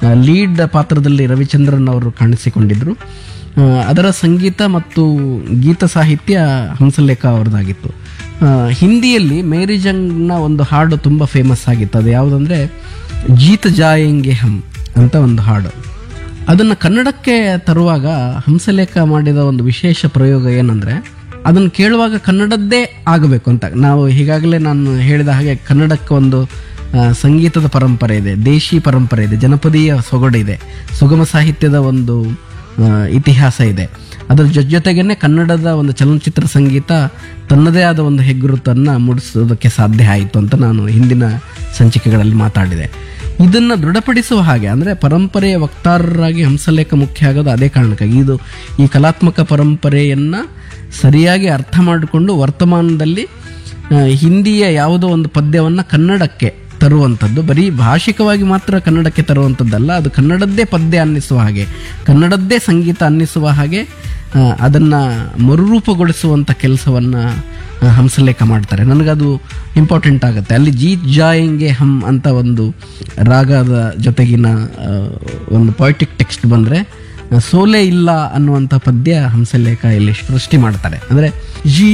lead ಪಾತ್ರದಲ್ಲಿ ರವಿಚಂದ್ರನ್ ಅವರು ಕಾಣಿಸಿಕೊಂಡಿದ್ರು ಆ, ಅದರ ಸಂಗೀತ ಮತ್ತು ಗೀತ ಸಾಹಿತ್ಯ ಹಂಸಲೇಖ ಅವರದಾಗಿತ್ತು ಆ, ಹಿಂದಿಯಲ್ಲಿ ಮೇರಿ ಜಂಗ್ನ ಒಂದು ಹಾಡು ತುಂಬ ಫೇಮಸ್ ಆಗಿತ್ತು ಅದು ಯಾವುದಂದ್ರೆ ಜೀತ್ ಜಾಯಂಗೆ ಹಮ್ ಅಂತ ಒಂದು ಹಾಡು ಅದನ್ನು ಕನ್ನಡಕ್ಕೆ ತರುವಾಗ ಹಂಸಲೇಖ ಮಾಡಿದ ಒಂದು ವಿಶೇಷ ಪ್ರಯೋಗ ಏನಂದ್ರೆ ಅದನ್ನು ಕೇಳುವಾಗ ಕನ್ನಡದ್ದೇ ಆಗಬೇಕು ಅಂತ ನಾವು ಈಗಾಗಲೇ ನಾನು ಹೇಳಿದ ಹಾಗೆ ಕನ್ನಡಕ್ಕೆ ಒಂದು ಆ, ಸಂಗೀತದ ಪರಂಪರೆ ಇದೆ ದೇಶಿ ಪರಂಪರೆ ಇದೆ ಜನಪದೀಯ ಸೊಗಡಿದೆ ಸುಗಮ ಸಾಹಿತ್ಯದ ಒಂದು ಆ, ಇತಿಹಾಸ ಇದೆ ಅದರ ಜೊತೆ ಜೊತೆಗೇನೆ ಕನ್ನಡದ ಒಂದು ಚಲನಚಿತ್ರ ಸಂಗೀತ ತನ್ನದೇ ಆದ ಒಂದು ಹೆಗ್ಗುರುತನ್ನು ಮೂಡಿಸೋದಕ್ಕೆ ಸಾಧ್ಯ ಆಯಿತು ಅಂತ ನಾನು ಹಿಂದಿನ ಸಂಚಿಕೆಗಳಲ್ಲಿ ಮಾತಾಡಿದೆ ಇದನ್ನು ದೃಢಪಡಿಸುವ ಹಾಗೆ ಅಂದರೆ ಪರಂಪರೆಯ ವಕ್ತಾರರಾಗಿ ಹಂಸಲೇಖ ಮುಖ್ಯ ಆಗೋದು ಅದೇ ಕಾರಣಕ್ಕಾಗಿ ಇದು ಈ ಕಲಾತ್ಮಕ ಪರಂಪರೆಯನ್ನು ಸರಿಯಾಗಿ ಅರ್ಥ ಮಾಡಿಕೊಂಡು ವರ್ತಮಾನದಲ್ಲಿ ಆ, ಹಿಂದಿಯ ಯಾವುದೋ ಒಂದು ಪದ್ಯವನ್ನು ಕನ್ನಡಕ್ಕೆ ತರುವಂಥದ್ದು ಬರೀ ಭಾಷಿಕವಾಗಿ ಮಾತ್ರ ಕನ್ನಡಕ್ಕೆ ತರುವಂಥದ್ದಲ್ಲ ಅದು ಕನ್ನಡದ್ದೇ ಪದ್ಯ ಅನ್ನಿಸುವ ಹಾಗೆ ಕನ್ನಡದ್ದೇ ಸಂಗೀತ ಅನ್ನಿಸುವ ಹಾಗೆ ಆ, ಅದನ್ನ ಮರುರೂಪಗೊಳಿಸುವಂಥ ಕೆಲಸವನ್ನು ಹಂಸಲೇಖ ಮಾಡ್ತಾರೆ ನನಗದು ಇಂಪಾರ್ಟೆಂಟ್ ಆಗುತ್ತೆ ಅಲ್ಲಿ ಜೀತ್ ಜಾಯಿಂಗೆ ಹಮ್ ಅಂತ ಒಂದು ರಾಗದ ಜೊತೆಗಿನ ಆ, ಒಂದು ಪೊಯಿಟಿಕ್ ಟೆಕ್ಸ್ಟ್ ಬಂದರೆ ಸೋಲೆ ಇಲ್ಲ ಅನ್ನುವಂಥ ಪದ್ಯ ಹಂಸಲೇಖ ಇಲ್ಲಿ ಸೃಷ್ಟಿ ಮಾಡ್ತಾರೆ ಅಂದರೆ ಜೀ